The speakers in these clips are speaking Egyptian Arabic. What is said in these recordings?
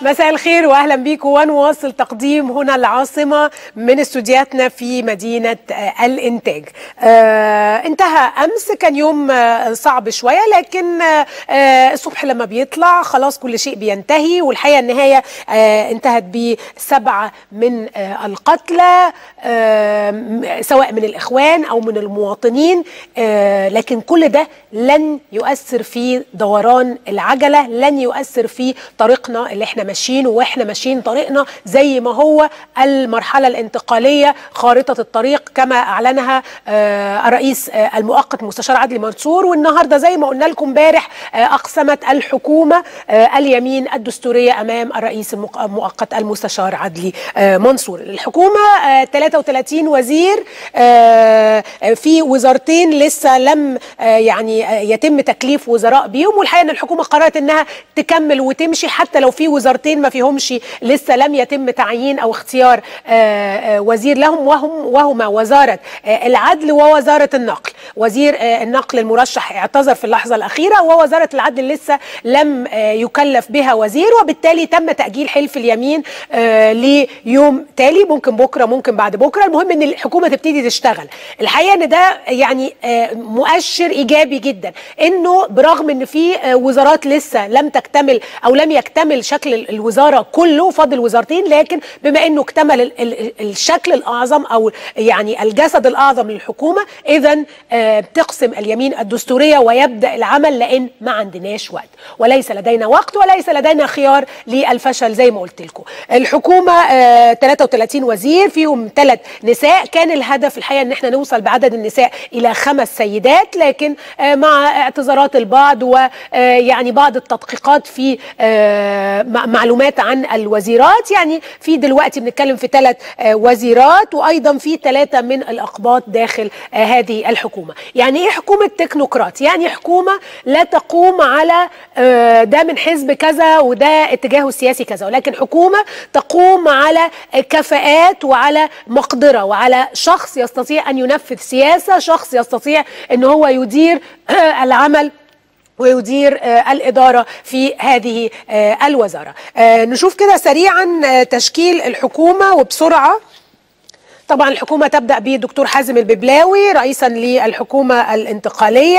مساء الخير واهلا بيكم ونواصل تقديم هنا العاصمه من استودياتنا في مدينه آه، الانتاج. آه انتهى امس كان يوم آه صعب شويه لكن آه آه الصبح لما بيطلع خلاص كل شيء بينتهي والحقيقه النهايه آه انتهت بسبعه من آه القتلى آه سواء من الاخوان او من المواطنين آه لكن كل ده لن يؤثر في دوران العجله، لن يؤثر في طريقنا اللي احنا ماشيينه واحنا ماشيين طريقنا زي ما هو المرحله الانتقاليه خارطه الطريق كما اعلنها آه الرئيس آه المؤقت مستشار عدلي منصور والنهارده زي ما قلنا لكم امبارح آه اقسمت الحكومه آه اليمين الدستوريه امام الرئيس المؤقت المستشار عدلي آه منصور الحكومه آه 33 وزير آه في وزارتين لسه لم آه يعني آه يتم تكليف وزراء بيهم والحقيقه ان الحكومه قررت انها تكمل وتمشي حتى لو في وزارتين ما فيهمش لسه لم يتم تعيين او اختيار آآ آآ وزير لهم وهم وهما وزاره العدل ووزاره النقل وزير النقل المرشح اعتذر في اللحظه الاخيره ووزاره العدل لسه لم يكلف بها وزير وبالتالي تم تاجيل حلف اليمين ليوم تالي ممكن بكره ممكن بعد بكره المهم ان الحكومه تبتدي تشتغل الحقيقه ان ده يعني مؤشر ايجابي جدا انه برغم ان في وزارات لسه لم تكتمل او لم يكتمل شكل الوزاره كله فاضل وزارتين لكن بما انه اكتمل ال ال الشكل الاعظم او يعني الجسد الاعظم للحكومه اذا بتقسم اليمين الدستوريه ويبدا العمل لان ما عندناش وقت وليس لدينا وقت وليس لدينا خيار للفشل زي ما قلت لكم الحكومه 33 وزير فيهم ثلاث نساء كان الهدف الحقيقه ان احنا نوصل بعدد النساء الى خمس سيدات لكن مع اعتذارات البعض ويعني بعض التدقيقات في معلومات عن الوزيرات يعني في دلوقتي بنتكلم في ثلاث وزيرات وايضا في ثلاثه من الاقباط داخل هذه الحكومه يعني ايه حكومه تكنوقراط يعني حكومه لا تقوم على ده من حزب كذا وده اتجاهه السياسي كذا ولكن حكومه تقوم على كفاءات وعلى مقدره وعلى شخص يستطيع ان ينفذ سياسه شخص يستطيع ان هو يدير العمل ويدير آه الإدارة في هذه آه الوزارة آه نشوف كده سريعا تشكيل الحكومة وبسرعة طبعا الحكومة تبدأ بدكتور حازم الببلاوي رئيسا للحكومة الانتقالية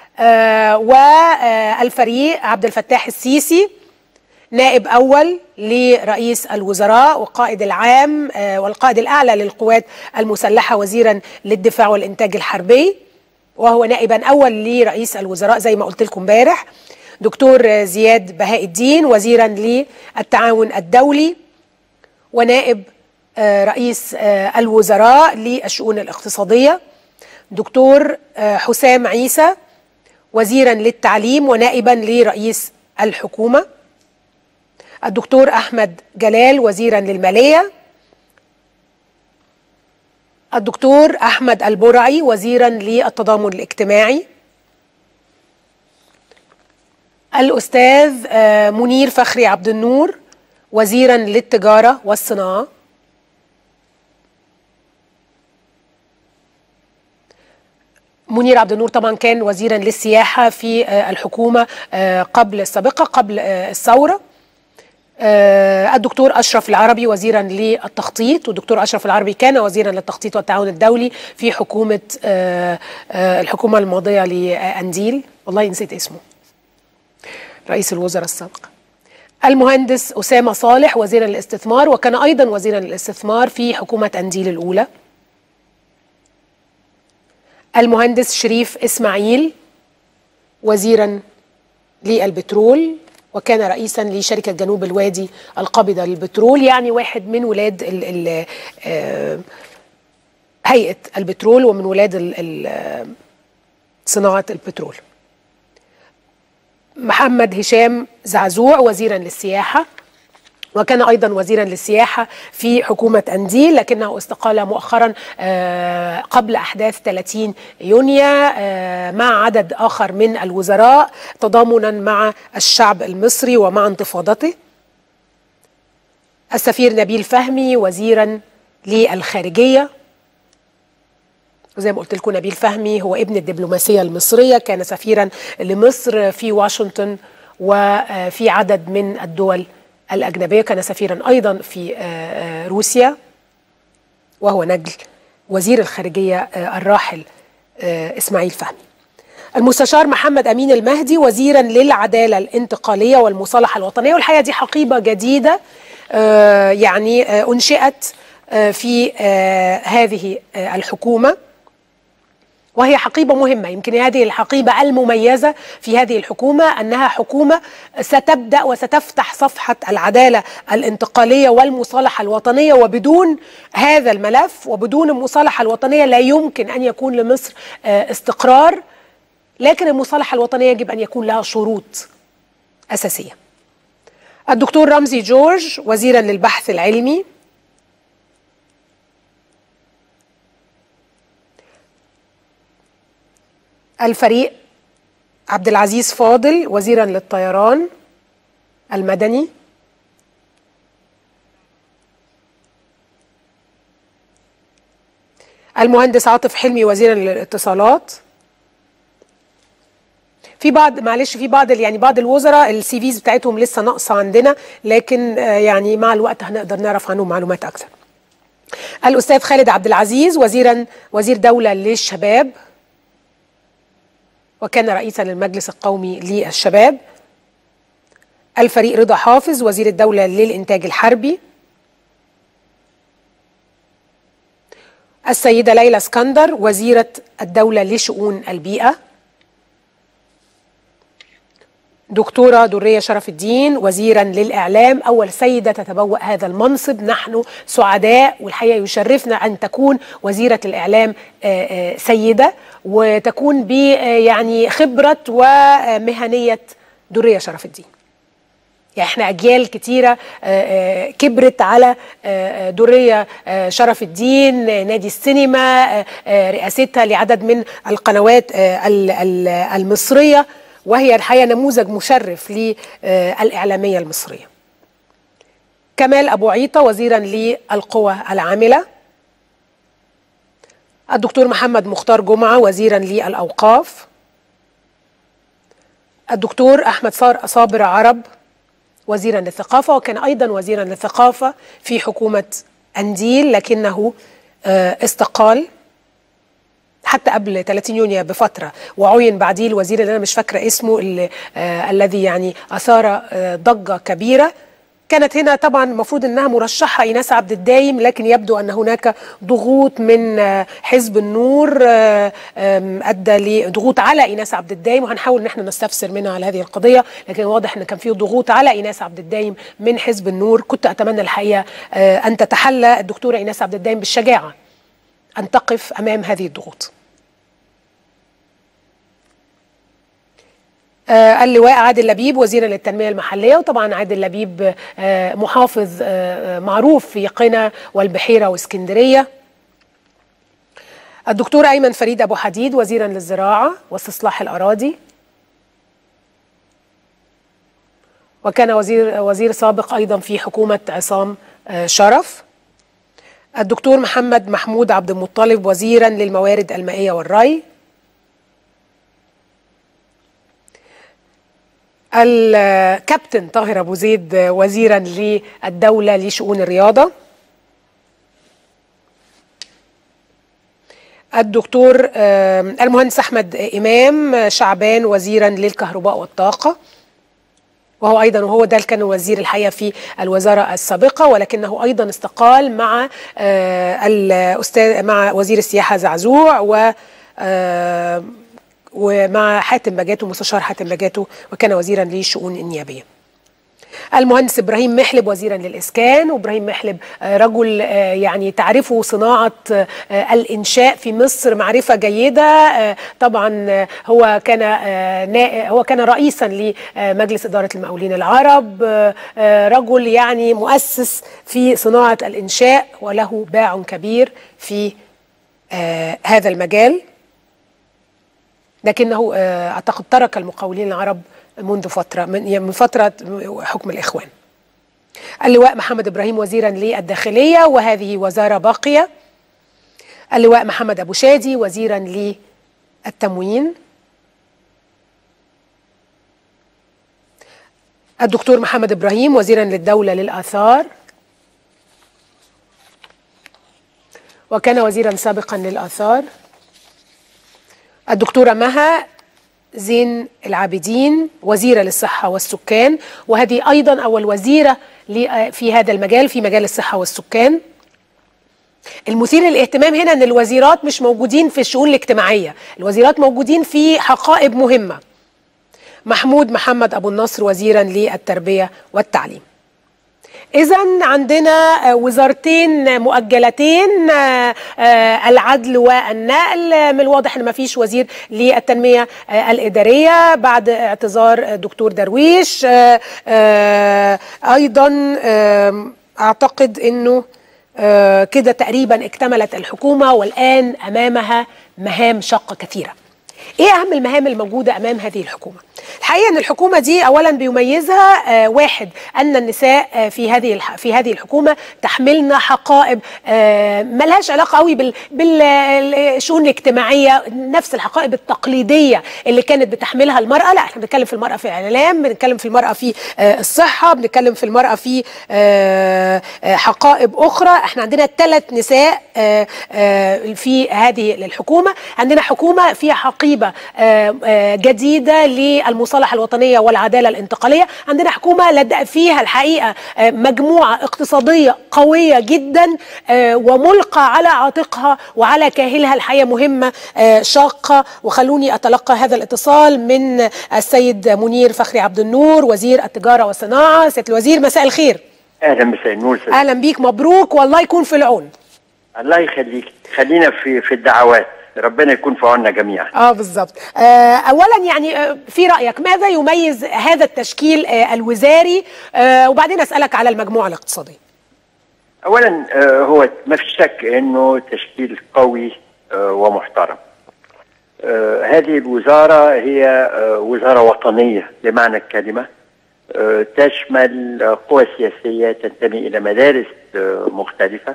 والفريق عبد الفتاح السيسي نائب أول لرئيس الوزراء والقائد العام والقائد الأعلى للقوات المسلحة وزيرا للدفاع والإنتاج الحربي وهو نائبا اول لرئيس الوزراء زي ما قلت لكم امبارح دكتور زياد بهاء الدين وزيرا للتعاون الدولي ونائب رئيس الوزراء للشؤون الاقتصاديه دكتور حسام عيسى وزيرا للتعليم ونائبا لرئيس الحكومه الدكتور احمد جلال وزيرا للماليه الدكتور احمد البرعي وزيرا للتضامن الاجتماعي الاستاذ منير فخري عبد النور وزيرا للتجاره والصناعه منير عبد النور طبعا كان وزيرا للسياحه في الحكومه قبل السابقه قبل الثوره الدكتور اشرف العربي وزيرا للتخطيط والدكتور اشرف العربي كان وزيرا للتخطيط والتعاون الدولي في حكومه الحكومه الماضيه لانديل والله نسيت اسمه رئيس الوزراء السابق المهندس اسامه صالح وزيرا للاستثمار وكان ايضا وزيرا للاستثمار في حكومه انديل الاولى المهندس شريف اسماعيل وزيرا للبترول وكان رئيسا لشركه جنوب الوادي القابضه للبترول يعني واحد من ولاد ال ال آه هيئه البترول ومن ولاد ال ال صناعه البترول. محمد هشام زعزوع وزيرا للسياحه وكان ايضا وزيرا للسياحه في حكومه انديل لكنه استقال مؤخرا قبل احداث 30 يونيو مع عدد اخر من الوزراء تضامنا مع الشعب المصري ومع انتفاضته السفير نبيل فهمي وزيرا للخارجيه زي ما قلت لكم نبيل فهمي هو ابن الدبلوماسيه المصريه كان سفيرا لمصر في واشنطن وفي عدد من الدول الأجنبية كان سفيرا أيضا في روسيا وهو نجل وزير الخارجية الراحل إسماعيل فهمي المستشار محمد أمين المهدي وزيرا للعدالة الانتقالية والمصالحة الوطنية والحقيقة دي حقيبة جديدة يعني أنشئت في هذه الحكومة وهي حقيبة مهمة يمكن هذه الحقيبة المميزة في هذه الحكومة أنها حكومة ستبدأ وستفتح صفحة العدالة الانتقالية والمصالحة الوطنية وبدون هذا الملف وبدون المصالحة الوطنية لا يمكن أن يكون لمصر استقرار لكن المصالحة الوطنية يجب أن يكون لها شروط أساسية الدكتور رمزي جورج وزيرا للبحث العلمي الفريق عبد العزيز فاضل وزيرا للطيران المدني المهندس عاطف حلمي وزيرا للاتصالات في بعض معلش في بعض يعني بعض الوزراء السي فيز بتاعتهم لسه ناقصه عندنا لكن يعني مع الوقت هنقدر نعرف عنهم معلومات اكثر. الاستاذ خالد عبد العزيز وزيرا وزير دوله للشباب وكان رئيسا للمجلس القومي للشباب. الفريق رضا حافظ وزير الدوله للانتاج الحربي. السيده ليلى اسكندر وزيره الدوله لشؤون البيئه. دكتورة درية شرف الدين وزيرا للإعلام أول سيدة تتبوأ هذا المنصب نحن سعداء والحقيقة يشرفنا أن تكون وزيرة الإعلام سيدة وتكون ب يعني خبرة ومهنية درية شرف الدين يعني احنا اجيال كتيره كبرت على دريه شرف الدين نادي السينما رئاستها لعدد من القنوات المصريه وهي الحقيقه نموذج مشرف للاعلاميه المصريه. كمال ابو عيطه وزيرا للقوى العامله. الدكتور محمد مختار جمعه وزيرا للاوقاف. الدكتور احمد صابر عرب وزيرا للثقافه وكان ايضا وزيرا للثقافه في حكومه انديل لكنه استقال حتى قبل 30 يونيو بفتره وعين بعديه الوزير اللي انا مش فاكره اسمه اللي آه الذي يعني اثار آه ضجه كبيره كانت هنا طبعا المفروض انها مرشحه ايناس عبد الدايم لكن يبدو ان هناك ضغوط من آه حزب النور ادى لضغوط على ايناس عبد الدايم وهنحاول ان احنا نستفسر منها على هذه القضيه لكن واضح ان كان في ضغوط على ايناس عبد الدايم من حزب النور كنت اتمنى الحقيقه ان تتحلى الدكتوره ايناس عبد الدايم بالشجاعه ان تقف امام هذه الضغوط آه اللواء عادل لبيب وزيرا للتنمية المحلية وطبعا عادل لبيب آه محافظ آه معروف في قنا والبحيرة واسكندرية الدكتور أيمن فريد أبو حديد وزيرا للزراعة واستصلاح الأراضي وكان وزير وزير سابق أيضا في حكومة عصام شرف الدكتور محمد محمود عبد المطلب وزيرا للموارد المائية والري الكابتن طاهر ابو زيد وزيرا للدوله لشؤون الرياضه الدكتور المهندس احمد امام شعبان وزيرا للكهرباء والطاقه وهو ايضا وهو ده كان وزير الحقيقه في الوزاره السابقه ولكنه ايضا استقال مع الاستاذ مع وزير السياحه زعزوع و ومع حاتم بجاتو مستشار حاتم بجاتو وكان وزيرا للشؤون النيابيه. المهندس ابراهيم محلب وزيرا للاسكان وابراهيم محلب رجل يعني تعرفه صناعه الانشاء في مصر معرفه جيده طبعا هو كان هو كان رئيسا لمجلس اداره المقاولين العرب رجل يعني مؤسس في صناعه الانشاء وله باع كبير في هذا المجال لكنه اعتقد ترك المقاولين العرب منذ فتره من من فتره حكم الاخوان. اللواء محمد ابراهيم وزيرا للداخليه وهذه وزاره باقيه. اللواء محمد ابو شادي وزيرا للتموين. الدكتور محمد إبراهيم وزيرا للدولة للآثار وكان وزيرا سابقا للآثار الدكتورة مها زين العابدين وزيرة للصحة والسكان وهذه أيضا أول وزيرة في هذا المجال في مجال الصحة والسكان المثير للاهتمام هنا ان الوزيرات مش موجودين في الشؤون الاجتماعيه الوزيرات موجودين في حقائب مهمه محمود محمد ابو النصر وزيرا للتربيه والتعليم إذا عندنا وزارتين مؤجلتين العدل والنقل من الواضح إن ما فيش وزير للتنمية الإدارية بعد اعتذار دكتور درويش أيضا أعتقد إنه كده تقريبا اكتملت الحكومة والآن أمامها مهام شاقة كثيرة ايه اهم المهام الموجوده امام هذه الحكومه الحقيقه ان الحكومه دي اولا بيميزها آه واحد ان النساء آه في هذه في هذه الحكومه تحملنا حقائب آه ملهاش علاقه قوي بال بالشؤون الاجتماعيه نفس الحقائب التقليديه اللي كانت بتحملها المراه لا احنا بنتكلم في المراه في الاعلام بنتكلم في المراه في آه الصحه بنتكلم في المراه في آه آه حقائب اخرى احنا عندنا ثلاث نساء آه آه في هذه الحكومه عندنا حكومه فيها حقيبه جديده للمصالحه الوطنيه والعداله الانتقاليه عندنا حكومه فيها الحقيقه مجموعه اقتصاديه قويه جدا وملقى على عاتقها وعلى كاهلها الحقيقه مهمه شاقه وخلوني اتلقى هذا الاتصال من السيد منير فخري عبد النور وزير التجاره والصناعه سياده الوزير مساء الخير اهلا مساء النور اهلا بيك مبروك والله يكون في العون الله يخليك خلينا في في الدعوات ربنا يكون في عوننا جميعا اه بالظبط آه اولا يعني آه في رايك ماذا يميز هذا التشكيل آه الوزاري آه وبعدين اسالك على المجموعه الاقتصاديه اولا آه هو ما فيش شك انه تشكيل قوي آه ومحترم آه هذه الوزاره هي آه وزاره وطنيه بمعنى الكلمه آه تشمل آه قوى سياسيه تنتمي الى مدارس آه مختلفه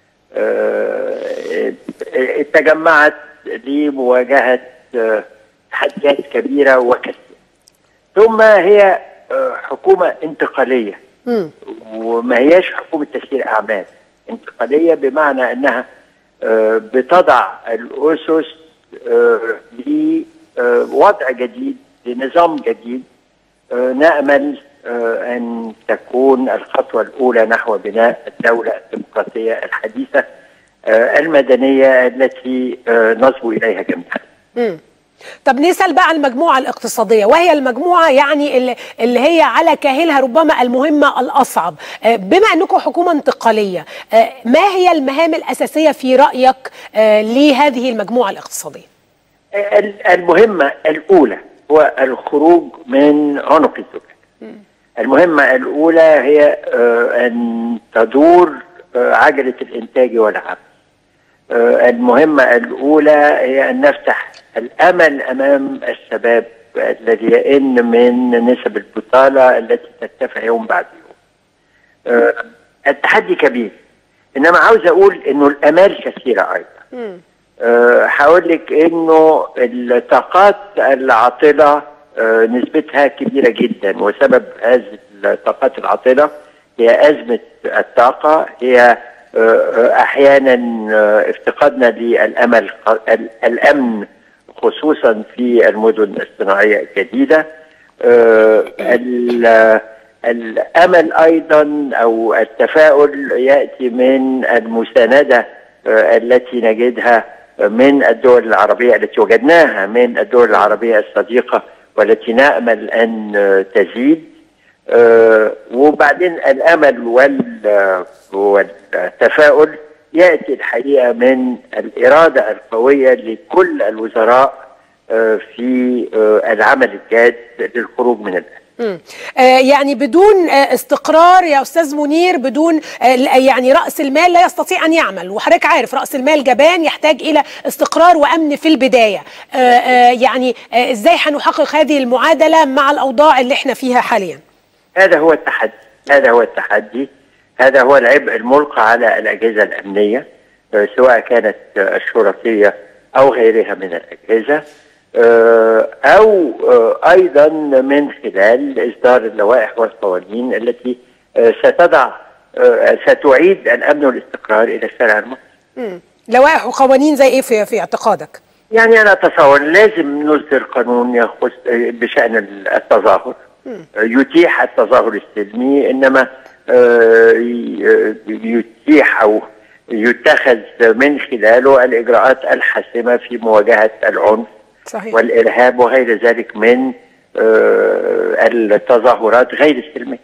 آه تجمعت لمواجهة تحديات كبيرة وكثيرة ثم هي حكومة انتقالية م. وما هياش حكومة تسيير أعمال انتقالية بمعنى أنها بتضع الأسس لوضع جديد لنظام جديد نأمل أن تكون الخطوة الأولى نحو بناء الدولة الديمقراطية الحديثة المدنية التي نصبو إليها جميعا مم. طب نسأل بقى عن المجموعة الاقتصادية وهي المجموعة يعني اللي هي على كاهلها ربما المهمة الأصعب بما أنكم حكومة انتقالية ما هي المهام الأساسية في رأيك لهذه المجموعة الاقتصادية المهمة الأولى هو الخروج من عنق الزجاج المهمة الأولى هي أن تدور عجلة الإنتاج والعمل المهمة الأولى هي أن نفتح الأمل أمام الشباب الذي يئن من نسب البطالة التي ترتفع يوم بعد يوم التحدي كبير إنما عاوز أقول إنه الأمال كثيرة أيضا هقول لك إنه الطاقات العاطلة نسبتها كبيرة جدا وسبب هذه الطاقات العاطلة هي أزمة الطاقة هي احيانا افتقادنا للامل الامن خصوصا في المدن الصناعيه الجديده الامل ايضا او التفاؤل ياتي من المسانده التي نجدها من الدول العربيه التي وجدناها من الدول العربيه الصديقه والتي نامل ان تزيد آه وبعدين الامل وال والتفاؤل ياتي الحقيقه من الاراده القويه لكل الوزراء آه في آه العمل الجاد للخروج من الازمه آه يعني بدون آه استقرار يا استاذ منير بدون آه يعني راس المال لا يستطيع ان يعمل وحضرتك عارف راس المال جبان يحتاج الى استقرار وامن في البدايه يعني ازاي هنحقق هذه المعادله مع الاوضاع اللي احنا فيها حاليا هذا هو التحدي هذا هو التحدي هذا هو العبء الملقى على الأجهزة الأمنية سواء كانت الشرطية أو غيرها من الأجهزة آه، او آه، ايضا من خلال اصدار اللوائح والقوانين التي آه، ستضع آه، ستعيد الامن والاستقرار الى الشارع المصري. مم. لوائح وقوانين زي ايه في في اعتقادك؟ يعني انا اتصور لازم نصدر قانون يخص بشان التظاهر يتيح التظاهر السلمي انما آه، ي- يتيح او يتخذ من خلاله الاجراءات الحاسمه في مواجهه العنف صحيح والارهاب وغير ذلك من آه، التظاهرات غير السلميه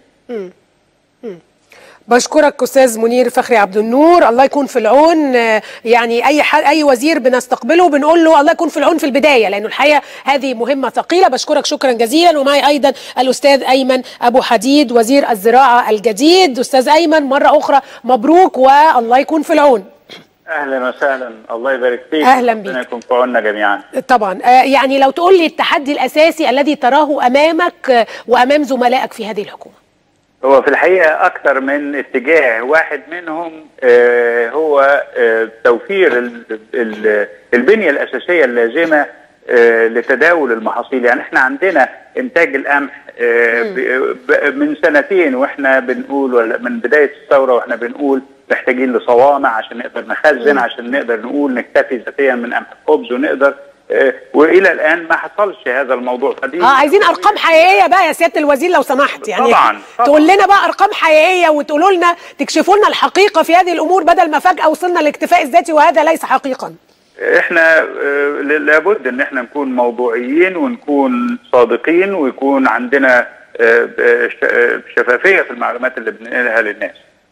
بشكرك استاذ منير فخري عبد النور الله يكون في العون آه، يعني اي حد اي وزير بنستقبله بنقول له الله يكون في العون في البدايه لانه الحقيقه هذه مهمه ثقيله بشكرك شكرا جزيلا ومعي ايضا الاستاذ ايمن ابو حديد وزير الزراعه الجديد استاذ ايمن مره اخرى مبروك والله يكون في العون اهلا وسهلا الله يبارك فيك أهلاً بيك. ربنا يكون في عوننا جميعا طبعا آه، يعني لو تقول لي التحدي الاساسي الذي تراه امامك آه، وامام زملائك في هذه الحكومه هو في الحقيقه اكثر من اتجاه واحد منهم آه، هو آه، توفير ال- ال- البنيه الاساسيه اللازمه آه، لتداول المحاصيل يعني احنا عندنا انتاج القمح آه، ب- ب- من سنتين واحنا بنقول ولا من بدايه الثوره واحنا بنقول محتاجين لصوامع عشان نقدر نخزن عشان نقدر نقول نكتفي ذاتيا من قمح الخبز ونقدر آه، والى الان ما حصلش هذا الموضوع فدي اه عايزين ارقام حقيقيه بقى يا سياده الوزير لو سمحت يعني طبعاً، طبعاً. تقول لنا بقى ارقام حقيقيه وتقولوا لنا تكشفوا لنا الحقيقه في هذه الامور بدل ما فجاه وصلنا للاكتفاء الذاتي وهذا ليس حقيقا احنا آه، لابد ان احنا نكون موضوعيين ونكون صادقين ويكون عندنا آه، آه، ش- آه، شفافيه في المعلومات اللي بننقلها للناس.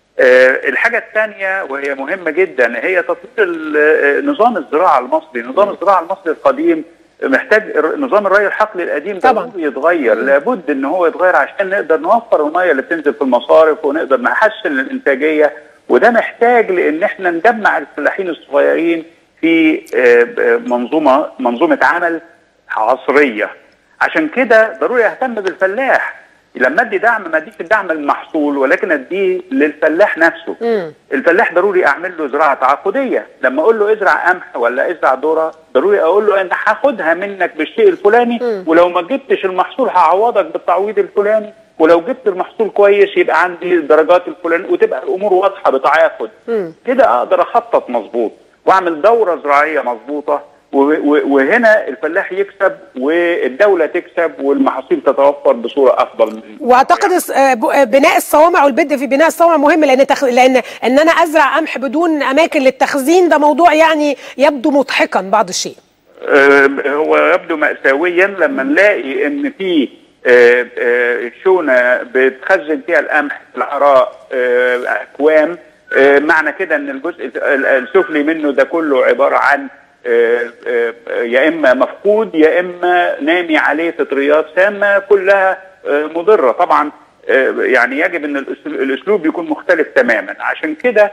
آه، الحاجه الثانيه وهي مهمه جدا هي تطوير ال- آه، نظام الزراعه المصري، نظام الزراعه المصري القديم محتاج الر- نظام الري الحقلي القديم ده طبعاً. ضروري يتغير لابد ان هو يتغير عشان نقدر نوفر الميه اللي بتنزل في المصارف ونقدر نحسن الانتاجيه وده محتاج لان احنا نجمع الفلاحين الصغيرين في آه، آه، منظومه منظومه عمل عصريه عشان كده ضروري اهتم بالفلاح لما ادي دعم ما اديش الدعم المحصول ولكن اديه للفلاح نفسه مم. الفلاح ضروري اعمل له زراعه تعاقديه لما اقول له ازرع قمح ولا ازرع ذره ضروري اقول له انا هاخدها منك بالشيء الفلاني ولو ما جبتش المحصول هعوضك بالتعويض الفلاني ولو جبت المحصول كويس يبقى عندي الدرجات الفلانيه وتبقى الامور واضحه بتعاقد كده اقدر اخطط مظبوط واعمل دوره زراعيه مظبوطه و- و- وهنا الفلاح يكسب والدوله تكسب والمحاصيل تتوفر بصوره افضل من واعتقد الس- آه، ب- آه، بناء الصوامع والبدء في بناء الصوامع مهم لان تخ... لان ان انا ازرع قمح بدون اماكن للتخزين ده موضوع يعني يبدو مضحكا بعض الشيء آه، هو يبدو مأساويا لما نلاقي ان في آه، آه، شونة بتخزن فيها القمح في العراء آه، اكوام آه، معنى كده ان الجزء ال- السفلي منه ده كله عبارة عن آه، آه، يا اما مفقود يا اما نامي عليه فطريات سامة كلها آه، مضرة طبعا آه، يعني يجب ان الأسلو- الاسلوب يكون مختلف تماما عشان كده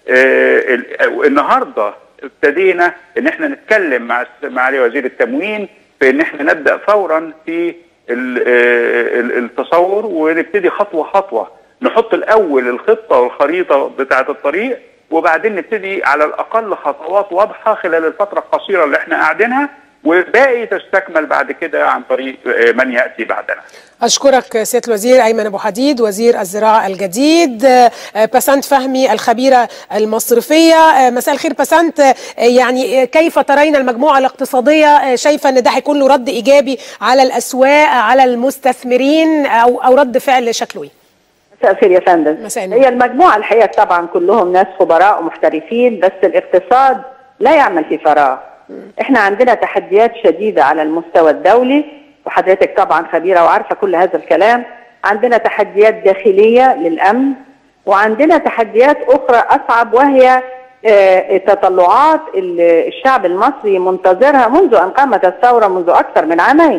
آه، ال- النهارده ابتدينا ان احنا نتكلم مع الس- معالي وزير التموين في ان احنا نبدا فورا في ال- آه، ال- التصور ونبتدي خطوه خطوه نحط الاول الخطه والخريطه بتاعه الطريق وبعدين نبتدي على الاقل خطوات واضحه خلال الفتره القصيره اللي احنا قاعدينها والباقي تستكمل بعد كده عن طريق آه، من ياتي بعدنا. أشكرك سيادة الوزير أيمن أبو حديد وزير الزراعة الجديد آه، آه، بسنت فهمي الخبيرة المصرفية آه، مساء الخير بسنت آه، يعني آه، كيف ترين المجموعة الاقتصادية آه، شايفة أن ده هيكون له رد إيجابي على الأسواق على المستثمرين أو أو رد فعل شكله إيه؟ مساء الخير يا فندم مساء النور. هي المجموعه الحقيقه طبعا كلهم ناس خبراء ومحترفين بس الاقتصاد لا يعمل في فراغ احنا عندنا تحديات شديده على المستوى الدولي وحضرتك طبعا خبيره وعارفه كل هذا الكلام عندنا تحديات داخليه للامن وعندنا تحديات اخرى اصعب وهي آه، تطلعات ال- الشعب المصري منتظرها منذ ان قامت الثوره منذ اكثر من عامين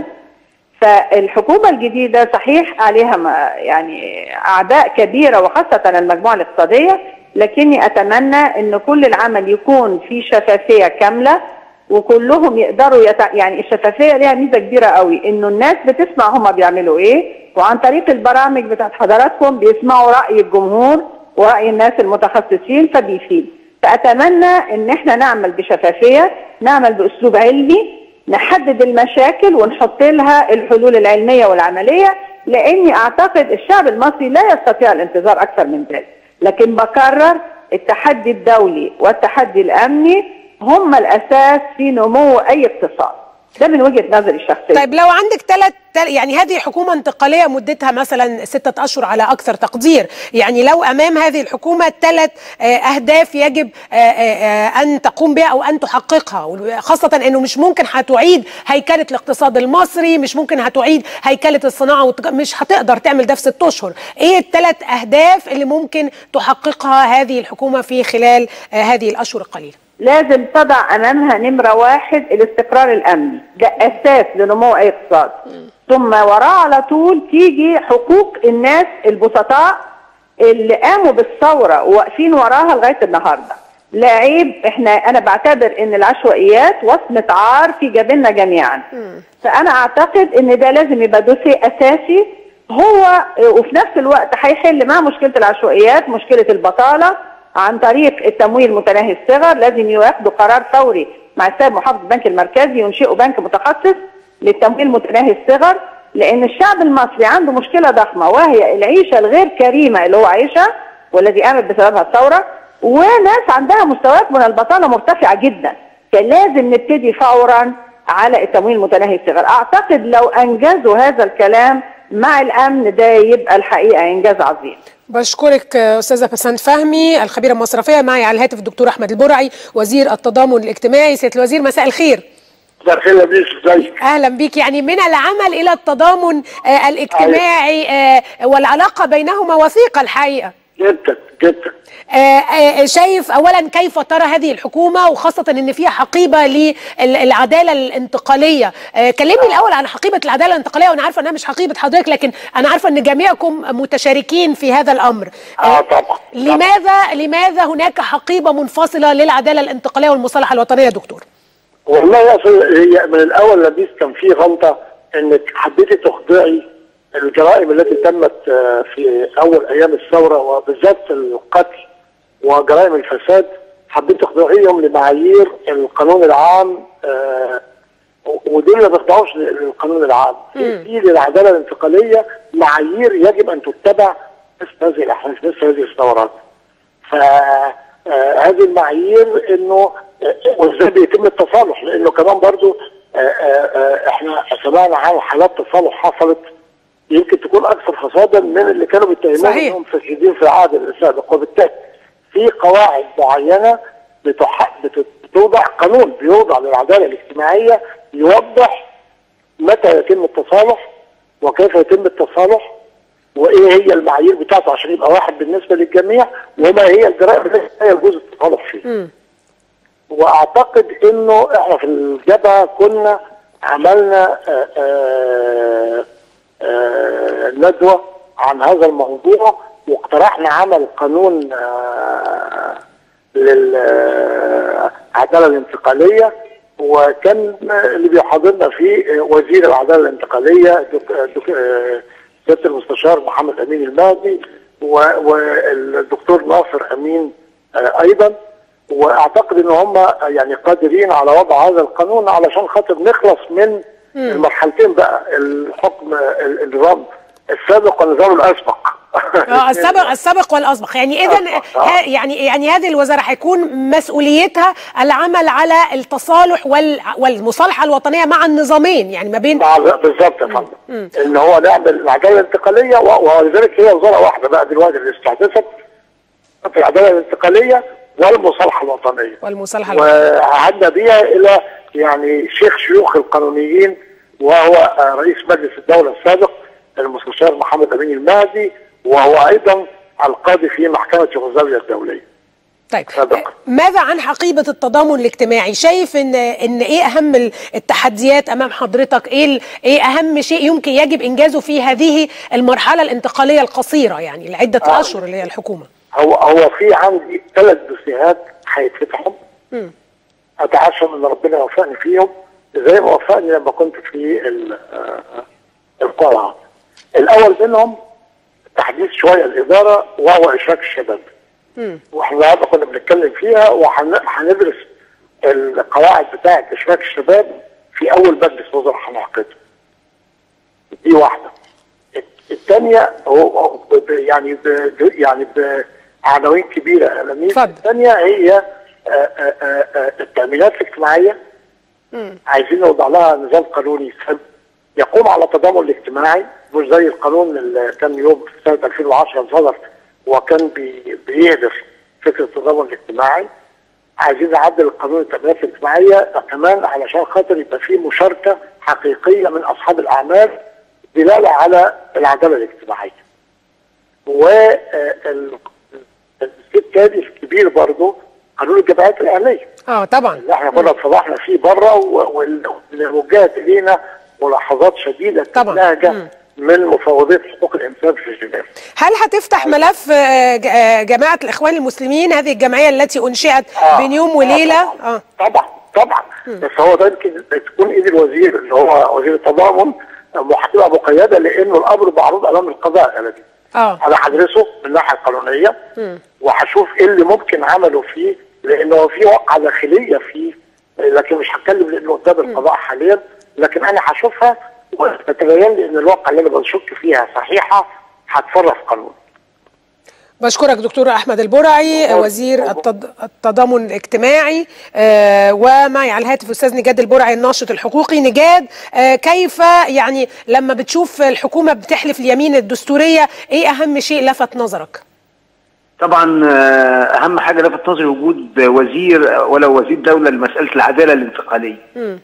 فالحكومة الجديدة صحيح عليها ما- يعني أعباء كبيرة وخاصة المجموعة الاقتصادية لكني أتمنى أن كل العمل يكون في شفافية كاملة وكلهم يقدروا يت... يعني الشفافية ليها ميزة كبيرة قوي أنه الناس بتسمع هما بيعملوا إيه وعن طريق البرامج بتاعت حضراتكم بيسمعوا رأي الجمهور ورأي الناس المتخصصين فبيفيد فأتمنى أن احنا نعمل بشفافية نعمل بأسلوب علمي نحدد المشاكل ونحط لها الحلول العلميه والعمليه لاني اعتقد الشعب المصري لا يستطيع الانتظار اكثر من ذلك لكن بكرر التحدي الدولي والتحدي الامني هم الاساس في نمو اي اقتصاد ده من وجهه نظري الشخصيه طيب لو عندك ثلاث يعني هذه حكومة انتقالية مدتها مثلا ستة أشهر على أكثر تقدير يعني لو أمام هذه الحكومة ثلاث أهداف يجب أن تقوم بها أو أن تحققها خاصة أنه مش ممكن هتعيد هيكلة الاقتصاد المصري مش ممكن هتعيد هيكلة الصناعة مش هتقدر تعمل ده في ست أشهر إيه الثلاث أهداف اللي ممكن تحققها هذه الحكومة في خلال هذه الأشهر القليلة لازم تضع امامها نمره واحد الاستقرار الامني ده اساس لنمو اي اقتصاد ثم وراه على طول تيجي حقوق الناس البسطاء اللي قاموا بالثوره وواقفين وراها لغايه النهارده لا عيب احنا انا بعتبر ان العشوائيات وصمه عار في جبيننا جميعا فانا اعتقد ان ده لازم يبقى دوسي اساسي هو وفي نفس الوقت هيحل مع مشكله العشوائيات مشكله البطاله عن طريق التمويل متناهي الصغر لازم ياخدوا قرار فوري مع السيد محافظ البنك المركزي ينشئوا بنك متخصص للتمويل متناهي الصغر لان الشعب المصري عنده مشكله ضخمه وهي العيشه الغير كريمه اللي هو عايشها والذي قامت بسببها الثوره وناس عندها مستويات من البطاله مرتفعه جدا فلازم نبتدي فورا على التمويل متناهي الصغر اعتقد لو انجزوا هذا الكلام مع الامن ده يبقى الحقيقه انجاز عظيم بشكرك استاذه بسنت فهمي الخبيره المصرفيه معي على الهاتف الدكتور احمد البرعي وزير التضامن الاجتماعي سياده الوزير مساء الخير مساء الخير يا بيس ازيك اهلا بيك يعني من العمل الى التضامن آه الاجتماعي آه والعلاقه بينهما وثيقه الحقيقه جدا جدا آه آه شايف اولا كيف ترى هذه الحكومه وخاصه ان فيها حقيبه للعداله الانتقاليه آه كلمني الاول عن حقيبه العداله الانتقاليه وانا عارفه انها مش حقيبه حضرتك لكن انا عارفه ان جميعكم متشاركين في هذا الامر اه طبعا لماذا لماذا هناك حقيبه منفصله للعداله الانتقاليه والمصالحه الوطنيه يا دكتور والله اصل هي من الاول لبيس كان في غلطه انك حبيتي تخضعي الجرائم التي تمت في اول ايام الثوره وبالذات القتل وجرائم الفساد حبيت تخضعيهم لمعايير القانون العام ودول ما بيخضعوش للقانون العام في للعداله الانتقاليه معايير يجب ان تتبع مثل هذه الاحداث مثل هذه الثورات فهذه المعايير انه وازاي بيتم التصالح لانه كمان برضو احنا سمعنا عن حالات تصالح حصلت يمكن تكون اكثر فسادا من اللي كانوا بيتهمون انهم فاسدين في العهد السابق وبالتالي في قواعد معينه بتوضع قانون بيوضع للعداله الاجتماعيه يوضح متى يتم التصالح وكيف يتم التصالح وايه هي المعايير بتاعته عشان يبقى واحد بالنسبه للجميع وما هي الجرائم التي لا يجوز التصالح فيها. واعتقد انه احنا في الجبهه كنا عملنا آآ آآ آآ ندوه عن هذا الموضوع واقترحنا عمل قانون للعداله الانتقاليه وكان اللي بيحاضرنا فيه وزير العداله الانتقاليه سياده المستشار محمد امين المهدي والدكتور ناصر امين ايضا واعتقد ان هم يعني قادرين على وضع هذا القانون علشان خاطر نخلص من مم. المرحلتين بقى الحكم النظام السابق والنظام الاسبق اه السابق السابق والاسبق يعني اذا يعني يعني هذه الوزاره هيكون مسؤوليتها العمل على التصالح وال والمصالحه الوطنيه مع النظامين يعني ما بين بالظبط يا فندم ان هو نعمل العداله الانتقاليه ولذلك هي وزاره واحده بقى دلوقتي اللي استحدثت في العداله الانتقاليه والمصالحه الوطنيه والمصالحه الوطنيه وعدنا بيها الى يعني شيخ شيوخ القانونيين وهو رئيس مجلس الدوله السابق المستشار محمد امين المهدي وهو ايضا القاضي في محكمه يوغوسلافيا الدوليه. طيب سابقا. ماذا عن حقيبه التضامن الاجتماعي؟ شايف ان ان ايه اهم التحديات امام حضرتك؟ ايه ايه اهم شيء يمكن يجب انجازه في هذه المرحله الانتقاليه القصيره يعني لعده آه. اشهر اللي هي الحكومه؟ هو هو في عندي ثلاث دوسيهات هيتفتحوا اتعشم ان ربنا يوفقني فيهم زي ما وفقني لما كنت في القرعه. الاول منهم تحديث شويه الاداره وهو اشراك الشباب. واحنا النهارده كنا بنتكلم فيها وهندرس القواعد بتاعه اشراك الشباب في اول مجلس وزراء هنعقده دي واحده الثانيه هو هو ب- ب- يعني ب- يعني بعناوين كبيره يا لميس اتفضل. الثانيه هي آه، آه، آه، آه، التامينات الاجتماعيه عايزين نوضع لها نظام قانوني سم- يقوم على التضامن الاجتماعي مش زي القانون اللي كان يوم في سنه 2010 صدر وكان بي- بيهدف فكره التضامن الاجتماعي عايزين نعدل القانون التأمينات الاجتماعية كمان علشان خاطر يبقى فيه مشاركة حقيقية من أصحاب الأعمال دلالة على العدالة الاجتماعية. والسي التاني الكبير برضه قانون الجمعيات الأهلية اه طبعا اللي احنا كنا اتفضحنا فيه بره و- وال- واللي وجهت إلينا ملاحظات شديدة طبعاً. لهجة مم. من مفوضية حقوق الإنسان في جنيف. هل هتفتح ملف آه، ج- آه، جماعه الاخوان المسلمين هذه الجمعيه التي انشئت آه. بين يوم آه، وليله طبعا اه طبعا, طبعا. بس هو ده يمكن تكون ايد الوزير اللي هو وزير التضامن هتبقى مقيده لانه الامر معروض امام القضاء الذي اه انا هدرسه من الناحيه القانونيه وهشوف ايه اللي ممكن عمله فيه لانه في وقعه داخليه فيه لكن مش هتكلم لانه قدام القضاء حاليا لكن انا هشوفها وتتبين لي ان الواقعه اللي انا بشك فيها صحيحه هتصرف قانون بشكرك دكتور احمد البرعي وزير التض- التضامن الاجتماعي آه، ومعي على الهاتف استاذ نجاد البرعي الناشط الحقوقي نجاد آه، كيف يعني لما بتشوف الحكومه بتحلف اليمين الدستوريه ايه اهم شيء لفت نظرك طبعا آه، اهم حاجه لفت نظري وجود وزير ولو وزير دوله لمساله العداله الانتقاليه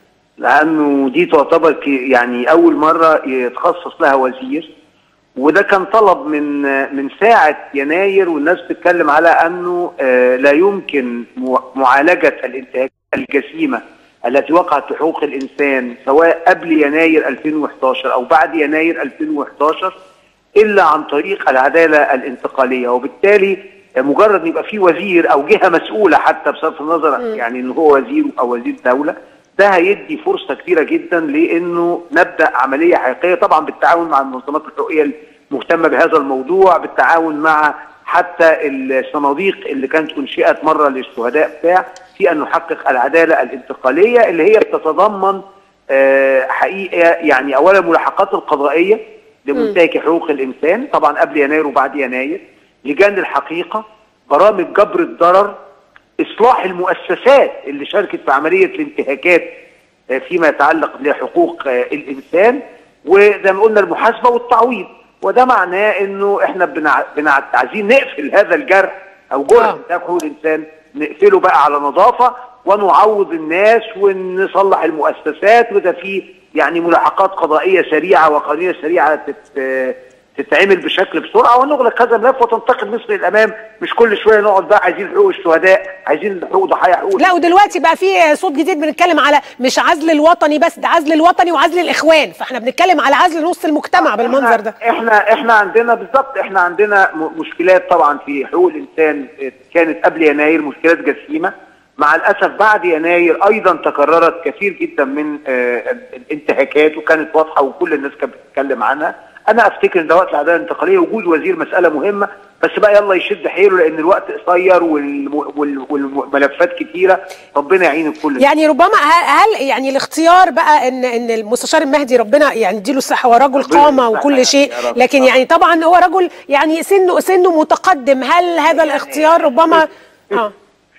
لانه دي تعتبر ك- يعني اول مره يتخصص لها وزير وده كان طلب من من ساعه يناير والناس بتتكلم على انه آه، لا يمكن مع- معالجه الانتهاكات الجسيمه التي وقعت في حقوق الانسان سواء قبل يناير 2011 او بعد يناير 2011 الا عن طريق العداله الانتقاليه وبالتالي مجرد ان يبقى في وزير او جهه مسؤوله حتى بصرف النظر يعني ان هو وزير او وزير دوله ده هيدي فرصه كبيره جدا لانه نبدا عمليه حقيقيه طبعا بالتعاون مع المنظمات الحقوقيه المهتمه بهذا الموضوع بالتعاون مع حتى الصناديق اللي كانت انشئت مره للشهداء بتاع في ان نحقق العداله الانتقاليه اللي هي بتتضمن آه، حقيقه يعني اولا ملاحقات القضائيه لمنتهك حقوق الانسان طبعا قبل يناير وبعد يناير لجان الحقيقه برامج جبر الضرر اصلاح المؤسسات اللي شاركت في عمليه الانتهاكات آه، فيما يتعلق بحقوق آه، الانسان وزي ما قلنا المحاسبه والتعويض وده معناه انه احنا بنع... بنع... عايزين نقفل هذا الجرح او جرح آه. انتهاك حقوق الانسان نقفله بقى على نظافه ونعوض الناس ونصلح المؤسسات وده فيه يعني ملاحقات قضائيه سريعه وقانونيه سريعه تت... تتعمل بشكل بسرعه ونغلق هذا الملف وتنتقل مصر للامام مش كل شويه نقعد بقى عايزين حقوق الشهداء عايزين حقوق ضحايا حقوق لا ودلوقتي بقى في صوت جديد بنتكلم على مش عزل الوطني بس ده عزل الوطني وعزل الاخوان فاحنا بنتكلم على عزل نص المجتمع بالمنظر ده احنا احنا عندنا بالظبط احنا عندنا م- مشكلات طبعا في حقوق الانسان اه، كانت قبل يناير مشكلات جسيمه مع الاسف بعد يناير ايضا تكررت كثير جدا من اه، ال- الانتهاكات وكانت واضحه وكل الناس كانت بتتكلم عنها انا افتكر ان دوت العداله الانتقاليه وجود وزير مساله مهمه بس بقى يلا يشد حيله لان الوقت قصير والم- وال- والملفات كتيره ربنا يعين الكل يعني ربما ه- هل يعني الاختيار بقى ان ان المستشار المهدي ربنا يعني يديله الصحه هو رجل ربنا قامه يصلحه وكل يا شيء رب. لكن آه. يعني طبعا هو رجل يعني سنه سنه متقدم هل هذا الاختيار ربما اه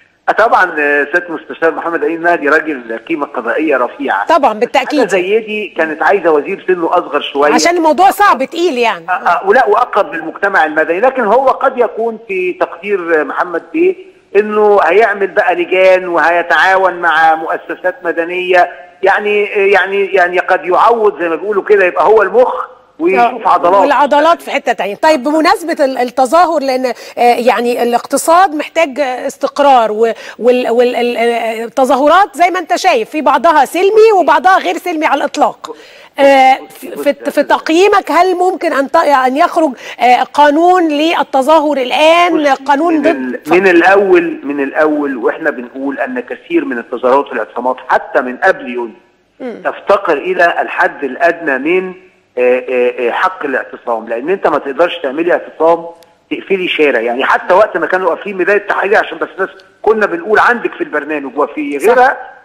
طبعا آه، سياده المستشار محمد امين مهدي راجل قيمه قضائيه رفيعه طبعا حاجه بالتاكيد زي دي كانت عايزه وزير سنه اصغر شويه عشان الموضوع صعب تقيل يعني آه، آه، ولا واقرب للمجتمع المدني لكن هو قد يكون في تقدير آه، محمد بيه انه هيعمل بقى لجان وهيتعاون مع مؤسسات مدنيه يعني آه، يعني يعني قد يعوض زي ما بيقولوا كده يبقى هو المخ ويشوف عضلات والعضلات في حته تانية طيب بمناسبه ال- التظاهر لان آه، يعني الاقتصاد محتاج آه، استقرار والتظاهرات زي ما انت شايف في بعضها سلمي وبعضها غير سلمي على الاطلاق آه، في, في- في تقييمك هل ممكن ان ت- ان يخرج آه، قانون للتظاهر الان قانون من, ال- ضد من الاول من الاول واحنا بنقول ان كثير من التظاهرات والاعتصامات حتى من قبل يونيو تفتقر الى الحد الادنى من آه، آه، آه، حق الاعتصام لان انت ما تقدرش تعملي اعتصام تقفلي شارع يعني حتى وقت ما كانوا واقفين ميدان التحرير عشان بس ناس كنا بنقول عندك في البرنامج وفي غيرها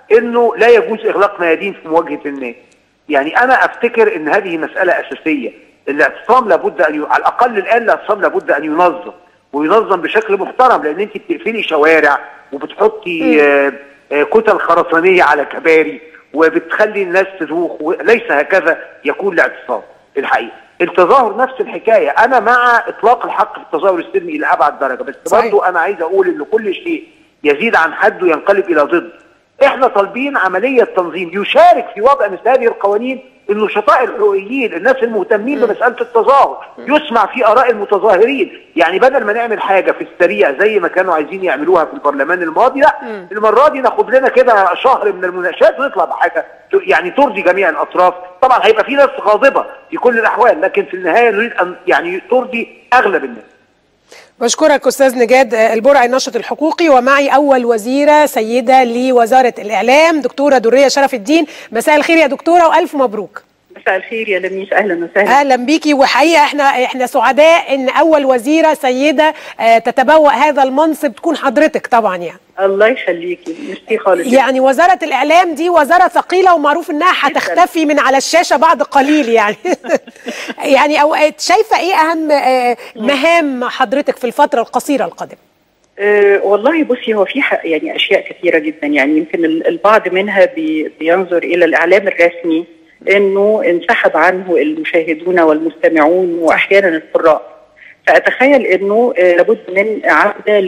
انه لا يجوز اغلاق ميادين في مواجهه الناس يعني انا افتكر ان هذه مساله اساسيه الاعتصام لابد ان ي... على الاقل الان الاعتصام لابد ان ينظم وينظم بشكل محترم لان انت بتقفلي شوارع وبتحطي آه آه كتل خرسانيه على كباري وبتخلي الناس تدوخ وليس هكذا يكون الاعتصام الحقيقه التظاهر نفس الحكايه انا مع اطلاق الحق في التظاهر السلمي الى ابعد درجه بس صحيح. برضو انا عايز اقول ان كل شيء يزيد عن حده ينقلب الى ضد احنا طالبين عمليه تنظيم يشارك في وضع مثل هذه القوانين النشطاء الحقوقيين الناس المهتمين بمساله التظاهر يسمع في اراء المتظاهرين يعني بدل ما نعمل حاجه في السريع زي ما كانوا عايزين يعملوها في البرلمان الماضي لا المره دي ناخد لنا كده شهر من المناقشات ونطلع بحاجه ت- يعني ترضي جميع الاطراف طبعا هيبقى في ناس غاضبه في كل الاحوال لكن في النهايه نريد ان يعني ترضي اغلب الناس بشكرك استاذ نجاد البرعي الناشط الحقوقي ومعي اول وزيره سيده لوزاره الاعلام دكتوره دريه شرف الدين مساء الخير يا دكتوره والف مبروك مساء الخير يا لميس اهلا وسهلا اهلا بيكي وحقيقه احنا احنا سعداء ان اول وزيره سيده آه، تتبوأ هذا المنصب تكون حضرتك طبعا يعني الله يخليكي ميرسي خالص يعني وزاره الاعلام دي وزاره ثقيله ومعروف انها هتختفي من على الشاشه بعد قليل يعني يعني او شايفه ايه اهم آه، مهام حضرتك في الفتره القصيره القادمه أه والله بصي هو في ح- يعني اشياء كثيره جدا يعني يمكن ال- البعض منها بي بينظر الى الاعلام الرسمي انه انسحب عنه المشاهدون والمستمعون واحيانا القراء فاتخيل انه آه، لابد من عوده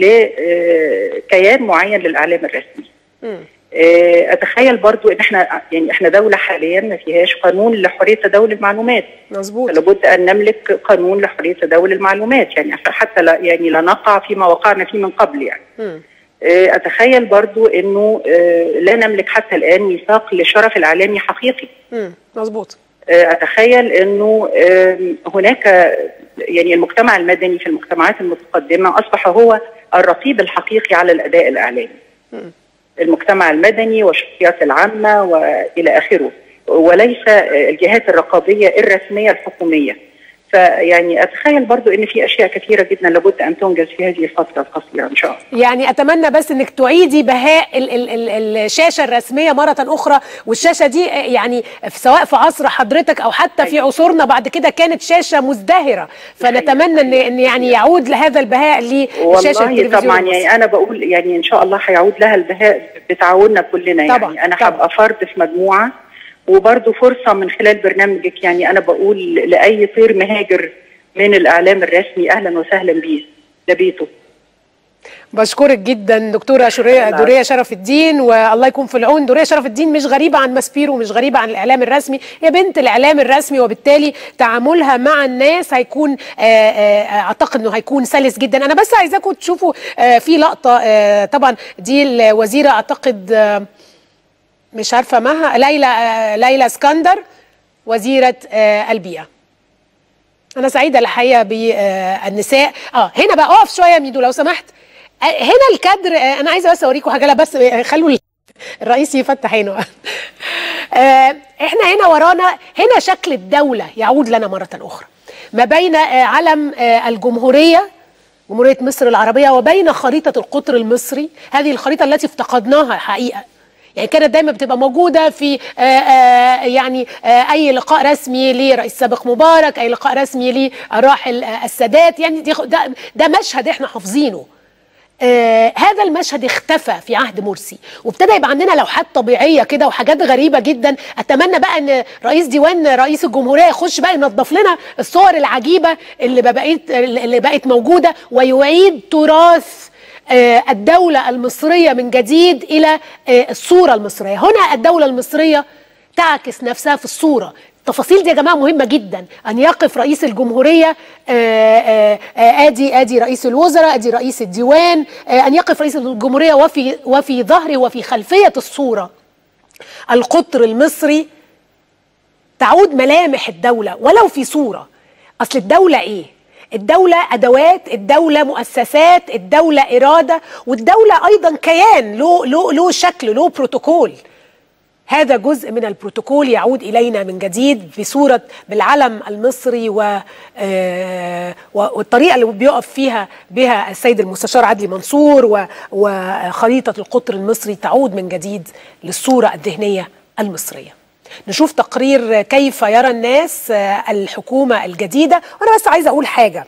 لكيان معين للاعلام الرسمي مم. آه، اتخيل برضو ان احنا يعني احنا دوله حاليا ما فيهاش قانون لحريه تداول المعلومات مظبوط لابد ان نملك قانون لحريه تداول المعلومات يعني عشان حتى لا يعني لا نقع فيما وقعنا فيه من قبل يعني مم. آه، اتخيل برضو انه آه، لا نملك حتى الان ميثاق للشرف الاعلامي حقيقي مم. مظبوط آه، اتخيل انه آم، هناك يعني المجتمع المدني في المجتمعات المتقدمه اصبح هو الرقيب الحقيقي على الاداء الاعلامي المجتمع المدني والشخصيات العامه والى اخره وليس آه، الجهات الرقابيه الرسميه الحكوميه فيعني اتخيل برضو ان في اشياء كثيره جدا لابد ان تنجز في هذه الفتره القصيره ان شاء الله يعني اتمنى بس انك تعيدي بهاء ال ال ال الشاشه الرسميه مره اخرى والشاشه دي يعني في- سواء في عصر حضرتك او حتى في عصورنا بعد كده كانت شاشه مزدهره فنتمنى ان ان يعني يعود لهذا البهاء لشاشه والله التلفزيون طبعا المصري. يعني انا بقول يعني ان شاء الله هيعود لها البهاء بتعاوننا كلنا طبعاً، يعني انا طبعاً. هبقى فرد في مجموعه وبرضه فرصه من خلال برنامجك يعني انا بقول لاي طير مهاجر من الاعلام الرسمي اهلا وسهلا بيه ده بيته بشكرك جدا دكتوره شوريه العفو. دوريه شرف الدين والله يكون في العون دوريه شرف الدين مش غريبه عن ماسبيرو مش غريبه عن الاعلام الرسمي هي بنت الاعلام الرسمي وبالتالي تعاملها مع الناس هيكون آه، آه، اعتقد انه هيكون سلس جدا انا بس عايزاكم تشوفوا آه، في لقطه آه، طبعا دي الوزيره اعتقد آه، مش عارفه مها ليلى آه، ليلى اسكندر وزيره آه، البيئه انا سعيده الحقيقه بالنساء اه هنا بقى اقف شويه يا ميدو لو سمحت آه، هنا الكادر آه، انا عايزه بس اوريكم حاجه لا بس آه، خلوا ال- الرئيس يفتح عينه آه، احنا هنا ورانا هنا شكل الدوله يعود لنا مره اخرى ما بين آه، علم آه، الجمهوريه جمهوريه مصر العربيه وبين خريطه القطر المصري هذه الخريطه التي افتقدناها حقيقه يعني كانت دايما بتبقى موجوده في آه، آه، يعني آه، اي لقاء رسمي لرئيس سابق مبارك اي لقاء رسمي للراحل آه، السادات يعني دي- ده, ده مشهد احنا حافظينه آه هذا المشهد اختفى في عهد مرسي وابتدى يبقى عندنا لوحات طبيعيه كده وحاجات غريبه جدا اتمنى بقى ان رئيس ديوان رئيس الجمهوريه يخش بقى ينظف لنا الصور العجيبه اللي بقيت اللي بقت موجوده ويعيد تراث آه، الدولة المصرية من جديد إلى آه، الصورة المصرية هنا الدولة المصرية تعكس نفسها في الصورة التفاصيل دي يا جماعة مهمة جدا أن يقف رئيس الجمهورية آه، آه، آه، آدي آدي رئيس الوزراء آدي رئيس الديوان آه، أن يقف رئيس الجمهورية وفي وفي ظهره وفي خلفية الصورة القطر المصري تعود ملامح الدولة ولو في صورة أصل الدولة إيه؟ الدولة أدوات الدولة مؤسسات الدولة إرادة والدولة أيضا كيان له له له شكل له بروتوكول هذا جزء من البروتوكول يعود الينا من جديد بصوره بالعلم المصري و آه، والطريقه اللي بيقف فيها بها السيد المستشار عدلي منصور و- وخريطه القطر المصري تعود من جديد للصوره الذهنيه المصريه. نشوف تقرير كيف يرى الناس آه، الحكومه الجديده وانا بس عايزه اقول حاجه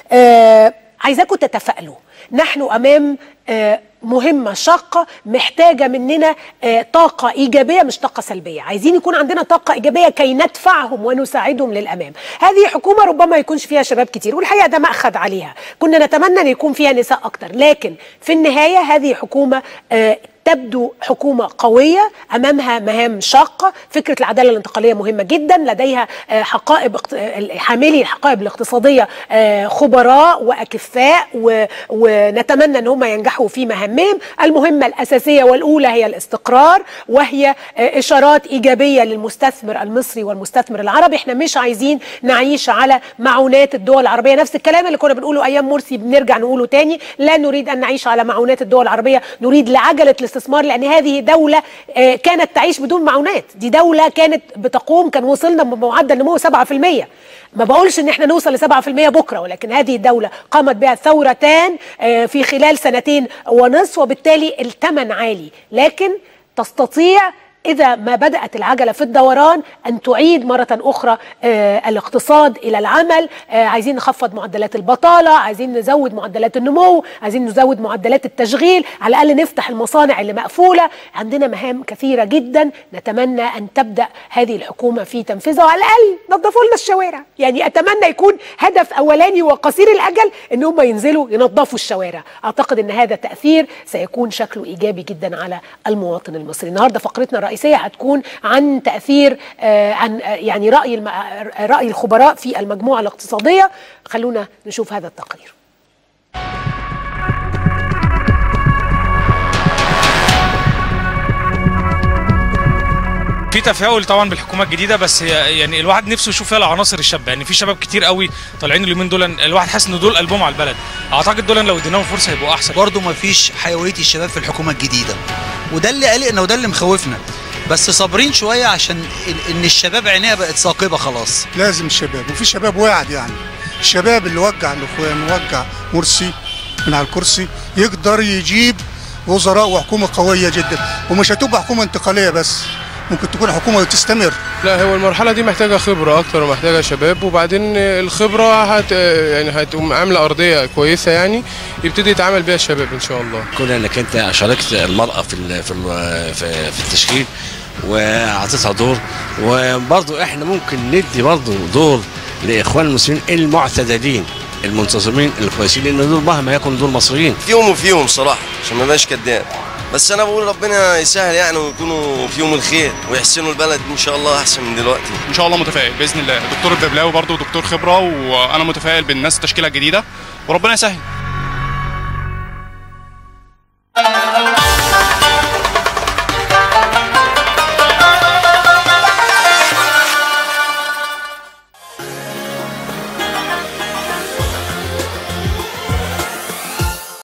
آه، عايزاكم تتفائلوا نحن امام آه، مهمه شاقه محتاجه مننا آه، طاقه ايجابيه مش طاقه سلبيه عايزين يكون عندنا طاقه ايجابيه كي ندفعهم ونساعدهم للامام هذه حكومه ربما يكونش فيها شباب كتير والحقيقه ده مأخذ عليها كنا نتمنى ان يكون فيها نساء اكتر لكن في النهايه هذه حكومه آه، تبدو حكومة قوية أمامها مهام شاقة فكرة العدالة الانتقالية مهمة جدا لديها آه، حقائب اقت- آه، حاملي الحقائب الاقتصادية آه، خبراء وأكفاء و- ونتمنى أن هم ينجحوا في مهامهم المهمة الأساسية والأولى هي الاستقرار وهي آه، إشارات إيجابية للمستثمر المصري والمستثمر العربي احنا مش عايزين نعيش على معونات الدول العربية نفس الكلام اللي كنا بنقوله أيام مرسي بنرجع نقوله تاني لا نريد أن نعيش على معونات الدول العربية نريد لعجلة الاستثمار لأن هذه دولة آه، كانت تعيش بدون معونات دي دولة كانت بتقوم كان وصلنا بمعدل نمو 7% ما بقولش ان احنا نوصل ل 7% بكره ولكن هذه الدوله قامت بها ثورتان آه، في خلال سنتين ونصف وبالتالي الثمن عالي لكن تستطيع إذا ما بدأت العجلة في الدوران أن تعيد مرة أخرى آه، الاقتصاد إلى العمل آه، عايزين نخفض معدلات البطالة عايزين نزود معدلات النمو عايزين نزود معدلات التشغيل على الأقل نفتح المصانع اللي مقفولة عندنا مهام كثيرة جدا نتمنى أن تبدأ هذه الحكومة في تنفيذها وعلى الأقل نظفوا لنا الشوارع يعني أتمنى يكون هدف أولاني وقصير الأجل أن هم ينزلوا ينظفوا الشوارع أعتقد أن هذا تأثير سيكون شكله إيجابي جدا على المواطن المصري النهاردة فقرتنا الرئيسية هتكون عن تأثير آه، عن آه، يعني رأي الم... رأي الخبراء في المجموعة الاقتصادية خلونا نشوف هذا التقرير في تفاؤل طبعا بالحكومه الجديده بس هي- يعني الواحد نفسه يشوف فيها العناصر الشابه يعني في شباب كتير قوي طالعين اليومين دول الواحد حاسس ان دول قلبهم على البلد اعتقد دول لو اديناهم فرصه هيبقوا احسن برضه ما فيش حيويه الشباب في الحكومه الجديده وده اللي قلقنا وده اللي مخوفنا بس صابرين شويه عشان ال- ان الشباب عينيها بقت ثاقبه خلاص لازم الشباب وفي شباب واعد يعني الشباب اللي وجع الاخوان ووجع مرسي من على الكرسي يقدر يجيب وزراء وحكومه قويه جدا ومش هتبقى حكومه انتقاليه بس ممكن تكون حكومه تستمر لا هو المرحلة دي محتاجة خبرة أكتر ومحتاجة شباب وبعدين الخبرة هت يعني هتقوم عاملة أرضية كويسة يعني يبتدي يتعامل بيها الشباب إن شاء الله. كون انك انت شاركت المراه في ال- في ال- في في التشكيل واعطيتها دور وبرضه احنا ممكن ندي برضه دور لاخوان المسلمين المعتدلين المنتظمين الكويسين لان دول مهما يكن دول مصريين فيهم وفيهم صراحه عشان ما بقاش كداب بس انا بقول ربنا يسهل يعني ويكونوا فيهم الخير ويحسنوا البلد ان شاء الله احسن من دلوقتي ان شاء الله متفائل باذن الله دكتور الدبلاوي برضه دكتور خبره وانا متفائل بالناس التشكيله الجديده وربنا يسهل